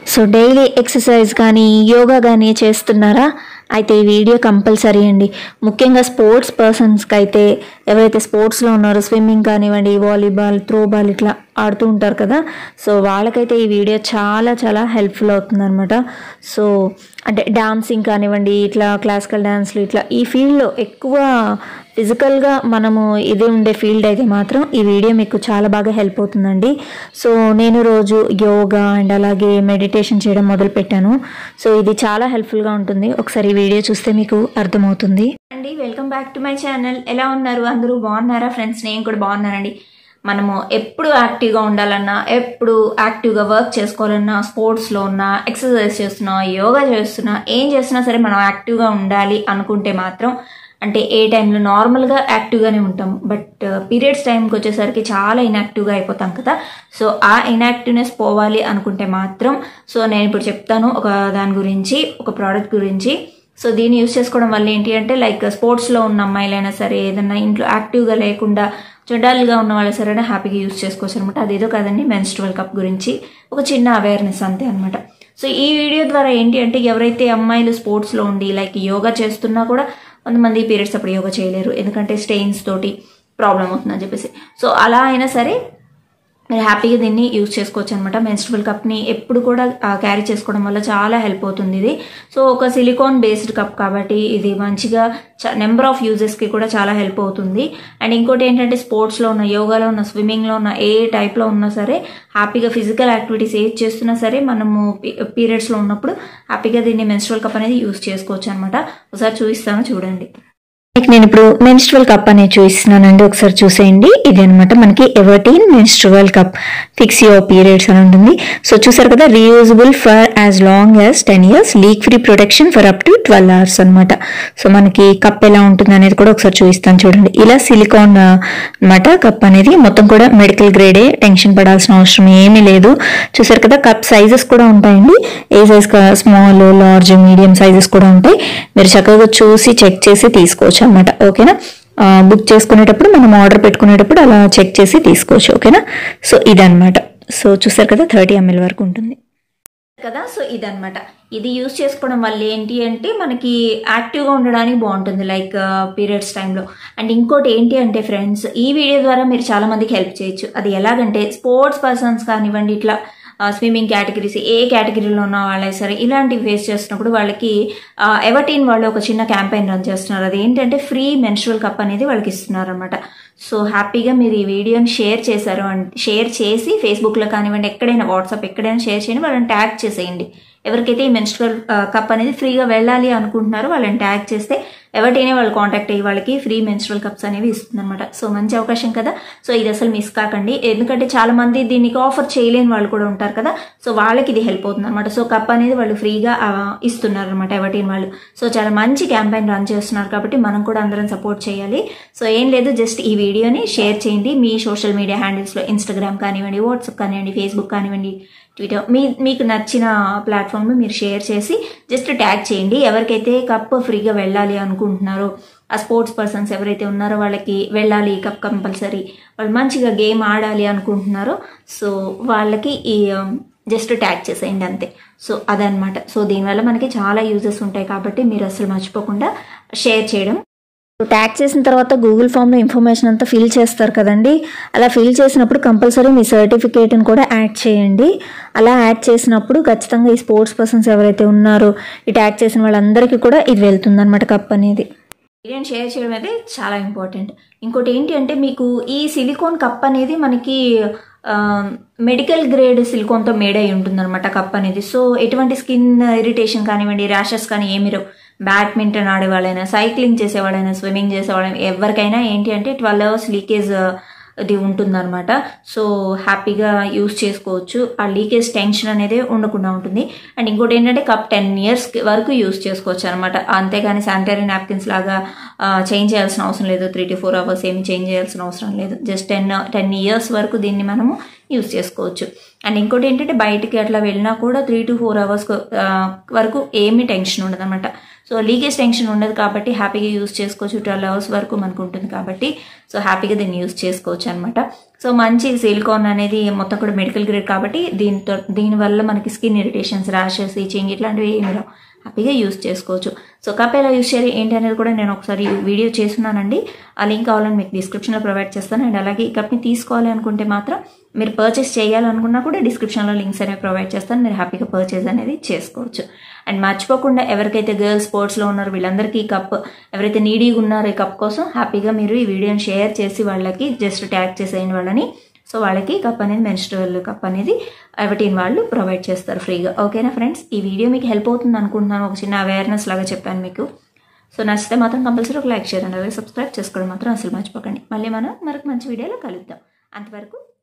so daily exercise కానీ యోగా కానీ చేస్తున్నారా అయితే ఈ వీడియో కంపల్సరీ అండి ముఖ్యంగా స్పోర్ట్స్ పర్సన్స్కి అయితే ఎవరైతే స్పోర్ట్స్లో ఉన్నారో స్విమ్మింగ్ కానివ్వండి వాలీబాల్ త్రోబాల్ ఇట్లా ఆడుతూ ఉంటారు కదా సో వాళ్ళకైతే ఈ వీడియో చాలా చాలా హెల్ప్ఫుల్ అవుతుంది అనమాట సో అంటే డాన్సింగ్ కానివ్వండి ఇట్లా క్లాసికల్ డాన్స్లు ఇట్లా ఈ ఫీల్డ్లో ఎక్కువ ఫిజికల్గా మనము ఇది ఉండే ఫీల్డ్ అయితే మాత్రం ఈ వీడియో మీకు చాలా బాగా హెల్ప్ అవుతుందండి సో నేను రోజు యోగా అండ్ అలాగే మెడిటేషన్ చేయడం మొదలు పెట్టాను సో ఇది చాలా హెల్ప్ఫుల్గా ఉంటుంది ఒకసారి ఈ వీడియో చూస్తే మీకు అర్థమవుతుంది అండి welcome back to my channel ఎలా ఉన్నారు అందరూ బాగున్నారా ఫ్రెండ్స్ నేను కూడా బాగున్నానండి మనము ఎప్పుడు యాక్టివ్గా ఉండాలన్నా ఎప్పుడు యాక్టివ్గా వర్క్ చేసుకోవాలన్నా స్పోర్ట్స్లో ఉన్నా ఎక్సర్సైజ్ చేస్తున్నా యోగా చేస్తున్నా ఏం చేస్తున్నా సరే మనం యాక్టివ్గా ఉండాలి అనుకుంటే మాత్రం అంటే ఏ టైంలో నార్మల్గా యాక్టివ్గానే ఉంటాం బట్ పీరియడ్స్ టైంకి వచ్చేసరికి చాలా ఇన్యాక్టివ్గా అయిపోతాం కదా సో ఆ ఇన్యాక్టివ్నెస్ పోవాలి అనుకుంటే మాత్రం సో నేను ఇప్పుడు చెప్తాను ఒక దాని గురించి ఒక ప్రోడక్ట్ గురించి సో దీన్ని యూస్ చేసుకోవడం వల్ల ఏంటి అంటే లైక్ స్పోర్ట్స్లో ఉన్న అమ్మాయిలైనా సరే ఏదైనా ఇంట్లో యాక్టివ్గా లేకుండా డల్గా ఉన్న వాళ్ళు సరే హ్యాపీగా యూస్ చేసుకోవచ్చు అనమాట అదేదో కాదండి మెన్స్ట్రువల్ కప్ గురించి ఒక చిన్న అవేర్నెస్ అంతే అనమాట సో ఈ వీడియో ద్వారా ఏంటి అంటే ఎవరైతే అమ్మాయిలు స్పోర్ట్స్లో ఉండి లైక్ యోగా చేస్తున్నా కూడా కొంతమంది పీరియడ్స్ అప్పుడు యోగా చేయలేరు ఎందుకంటే స్టెయిన్స్ తోటి ప్రాబ్లం అవుతుందని చెప్పేసి సో అలా అయినా సరే మీరు హ్యాపీగా దీన్ని యూజ్ చేసుకోవచ్చు అనమాట మెన్స్ట్రబుల్ కప్ని ఎప్పుడు కూడా క్యారీ చేసుకోవడం వల్ల చాలా హెల్ప్ అవుతుంది ఇది సో ఒక సిలికాన్ బేస్డ్ కప్ కాబట్టి ఇది మంచిగా నెంబర్ ఆఫ్ యూజెస్కి కూడా చాలా హెల్ప్ అవుతుంది అండ్ ఇంకోటి ఏంటంటే స్పోర్ట్స్లో ఉన్న యోగాలో ఉన్న స్విమ్మింగ్లో ఉన్న ఏ టైప్లో ఉన్నా సరే హ్యాపీగా ఫిజికల్ యాక్టివిటీస్ ఏది చేస్తున్నా సరే మనము పీరియడ్స్లో ఉన్నప్పుడు హ్యాపీగా దీన్ని మెన్స్ట్రల్ కప్ అనేది యూజ్ చేసుకోవచ్చు అనమాట ఒకసారి చూపిస్తాను చూడండి నేను ఇప్పుడు మెన్స్ట్రువల్ కప్ అనేది చూపిస్తున్నానండి ఒకసారి చూసేయండి ఇది అనమాట మనకి Everteen menstrual cup fix your periods అని ఉంటుంది సో చూసారు కదా reusable for as long as ten years leak free protection for up to twelve hours అనమాట సో మనకి కప్ ఎలా ఉంటుంది అనేది కూడా ఒకసారి చూపిస్తాను చూడండి ఇలా సిలికాన్ అనమాట కప్ అనేది మొత్తం కూడా మెడికల్ గ్రేడే టెన్షన్ పడాల్సిన అవసరం ఏమీ లేదు చూసారు కదా కప్ సైజెస్ కూడా ఉంటాయండి ఏ size small large medium sizes కూడా ఉంటాయి మీరు చక్కగా చూసి చెక్ చేసి తీసుకోవచ్చు అనమాట ఓకేనా బుక్ చేసుకునేటప్పుడు మనం ఆర్డర్ పెట్టుకునేటప్పుడు అలా చెక్ చేసి తీసుకోవచ్చు ఓకేనా సో ఇదనమాట సో చూసారు కదా థర్టీ ఎంఎల్ వరకు ఉంటుంది కదా సో ఇదనమాట ఇది యూస్ చేసుకోవడం వల్ల ఏంటి అంటే మనకి యాక్టివ్గా ఉండడానికి బాగుంటుంది లైక్ పీరియడ్స్ టైంలో అండ్ ఇంకోటి ఏంటి అంటే ఫ్రెండ్స్ ఈ వీడియో ద్వారా మీరు చాలా మందికి హెల్ప్ చేయొచ్చు అది ఎలాగంటే స్పోర్ట్స్ పర్సన్స్ కానివ్వండి ఇట్లా స్విమ్మింగ్ కేటగిరీస్ ఏ కేటగిరీలో ఉన్న వాళ్ళే సరే ఇలాంటివి ఫేస్ చేస్తున్నప్పుడు వాళ్ళకి ఎవటీన్ వాళ్ళు ఒక చిన్న క్యాంపెయిన్ రన్ చేస్తున్నారు అది ఏంటంటే ఫ్రీ మెన్స్ట్రల్ కప్ అనేది వాళ్ళకి ఇస్తున్నారు అనమాట సో హ్యాపీగా మీరు ఈ వీడియోని షేర్ చేశారు అంటే షేర్ చేసి ఫేస్బుక్లో కానివ్వండి ఎక్కడైనా వాట్సాప్ ఎక్కడైనా షేర్ చేయండి వాళ్ళని ట్యాగ్ చేసేయండి ఎవరికైతే ఈ మెన్స్ట్రల్ కప్ అనేది ఫ్రీగా వెళ్ళాలి అనుకుంటున్నారో వాళ్ళని ట్యాగ్ చేస్తే ఎవరిటైనా వాళ్ళు కాంటాక్ట్ అయ్యి వాళ్ళకి ఫ్రీ మెన్స్ట్రల్ కప్స్ అనేవి ఇస్తుంది అనమాట సో మంచి అవకాశం కదా సో ఇది అసలు మిస్ కాకండి ఎందుకంటే చాలా మంది దీనికి ఆఫర్ చేయలేని వాళ్ళు కూడా ఉంటారు కదా సో వాళ్ళకి ఇది హెల్ప్ అవుతుంది అనమాట సో కప్ అనేది వాళ్ళు ఫ్రీగా ఇస్తున్నారు అనమాట ఎవరిటీన్ వాళ్ళు సో చాలా మంచి క్యాంపెయిన్ రన్ చేస్తున్నారు కాబట్టి మనం కూడా అందరం సపోర్ట్ చేయాలి సో ఏం లేదు జస్ట్ ఈ వీడియోని షేర్ చేయండి మీ సోషల్ మీడియా హ్యాండిల్స్లో ఇన్స్టాగ్రామ్ కానివ్వండి వాట్సాప్ కానివ్వండి ఫేస్బుక్ కానివ్వండి ట్విట్టర్ మీ మీకు నచ్చిన ప్లాట్ఫామ్లో మీరు షేర్ చేసి జస్ట్ ట్యాగ్ చేయండి ఎవరికైతే కప్ ఫ్రీగా వెళ్ళాలి అనుకుంటున్నారో ఆ స్పోర్ట్స్ పర్సన్స్ ఎవరైతే ఉన్నారో వాళ్ళకి వెళ్ళాలి కప్ కంపల్సరీ వాళ్ళు మంచిగా గేమ్ ఆడాలి అనుకుంటున్నారో సో వాళ్ళకి ఈ జస్ట్ ట్యాగ్ చేసేయండి అంతే సో అదనమాట సో దీనివల్ల మనకి చాలా యూజెస్ ఉంటాయి కాబట్టి మీరు అసలు మర్చిపోకుండా షేర్ చేయడం ట్యాగ్ చేసిన తర్వాత గూగుల్ ఫామ్లో ఇన్ఫర్మేషన్ అంతా ఫిల్ చేస్తారు కదండి అలా ఫిల్ చేసినప్పుడు కంపల్సరీ మీ సర్టిఫికేట్ని కూడా యాడ్ చేయండి అలా యాడ్ చేసినప్పుడు ఖచ్చితంగా ఈ స్పోర్ట్స్ పర్సన్స్ ఎవరైతే ఉన్నారో ఈ ట్యాగ్ చేసిన వాళ్ళందరికీ కూడా ఇది వెళ్తుంది అనమాట కప్ అనేది వీడియోని షేర్ చేయడం అయితే చాలా ఇంపార్టెంట్ ఇంకోటి ఏంటి అంటే మీకు ఈ సిలికాన్ కప్ అనేది మనకి మెడికల్ గ్రేడ్ సిలికాన్తో మేడ్ అయి ఉంటుంది అనమాట కప్ అనేది సో ఎటువంటి స్కిన్ ఇరిటేషన్ కానివ్వండి ర్యాషెస్ కానీ ఏమి రావు బ్యాడ్మింటన్ ఆడేవాళ్ళైనా సైక్లింగ్ చేసేవాళ్ళైనా స్విమ్మింగ్ చేసేవాళ్ళైనా ఎవరికైనా ఏంటి అంటే ట్వెల్వ్ అవర్స్ లీకేజ్ ఇది ఉంటుందన్నమాట సో హ్యాపీగా యూస్ చేసుకోవచ్చు ఆ లీకేజ్ టెన్షన్ అనేది ఉండకుండా ఉంటుంది అండ్ ఇంకోటి ఏంటంటే కప్ టెన్ ఇయర్స్ వరకు యూస్ చేసుకోవచ్చు అనమాట అంతేగాని శానిటరీ నాప్కిన్స్ లాగా చేంజ్ చేయాల్సిన అవసరం లేదు త్రీ టు ఫోర్ అవర్స్ ఏమి చేంజ్ చేయాల్సిన అవసరం లేదు జస్ట్ టెన్ టెన్ ఇయర్స్ వరకు దీన్ని మనము యూస్ చేసుకోవచ్చు అండ్ ఇంకోటి ఏంటంటే బయటికి అట్లా వెళ్ళినా కూడా త్రీ టు ఫోర్ అవర్స్ వరకు ఏమీ టెన్షన్ ఉండదు అనమాట సో లీకేజ్ టెన్షన్ ఉండదు కాబట్టి హ్యాపీగా యూస్ చేసుకోవచ్చు ట్వెల్వ్ అవర్స్ వరకు మనకు ఉంటుంది కాబట్టి సో హ్యాపీగా దీన్ని యూస్ చేసుకోవచ్చు అనమాట సో మంచి సిలికాన్ అనేది మొత్తం కూడా మెడికల్ గ్రేడ్ కాబట్టి దీంతో దీనివల్ల మనకి స్కిన్ ఇరిటేషన్స్ ర్యాషెస్ ఇచింగ్ ఇట్లాంటివి ఏమి రావు హ్యాపీగా యూస్ చేసుకోవచ్చు సో కప్ ఎలా యూస్ చేయాలి ఏంటి అనేది కూడా నేను ఒకసారి వీడియో చేస్తున్నానండి ఆ లింక్ కావాలని మీకు డిస్క్రిప్షన్లో ప్రొవైడ్ చేస్తాను అండ్ అలాగే ఈ కప్ని తీసుకోవాలి అనుకుంటే మాత్రం మీరు పర్చేస్ చేయాలనుకున్నా కూడా డిస్క్రిప్షన్లో లింక్స్ అనేవి ప్రొవైడ్ చేస్తాను మీరు హ్యాపీగా పర్చేస్ అనేది చేసుకోవచ్చు అండ్ మర్చిపోకుండా ఎవరికైతే గర్ల్స్ స్పోర్ట్స్లో ఉన్నారో వీళ్ళందరికీ ఈ కప్ ఎవరైతే నీడీగా ఉన్నారో ఈ కప్ కోసం హ్యాపీగా మీరు ఈ వీడియోని షేర్ చేసి వాళ్ళకి జస్ట్ ట్యాగ్ చేసేయండి వాళ్ళని సో వాళ్ళకి కప్ అనేది మెన్స్ట్రల్ కప్ అనేది ఎవటీన్ వాళ్ళు ప్రొవైడ్ చేస్తారు ఫ్రీగా ఓకేనా ఫ్రెండ్స్ ఈ వీడియో మీకు హెల్ప్ అవుతుంది అనుకుంటున్నాను ఒక చిన్న అవేర్నెస్ లాగా చెప్పాను మీకు సో నచ్చితే మాత్రం కంపల్సరీ ఒక లైక్ షేర్ అండి అలాగే సబ్స్క్రైబ్ చేసుకోవడం మాత్రం అసలు మర్చిపోకండి మళ్ళీ మనం మరొక మంచి వీడియోలో కలుద్దాం అంతవరకు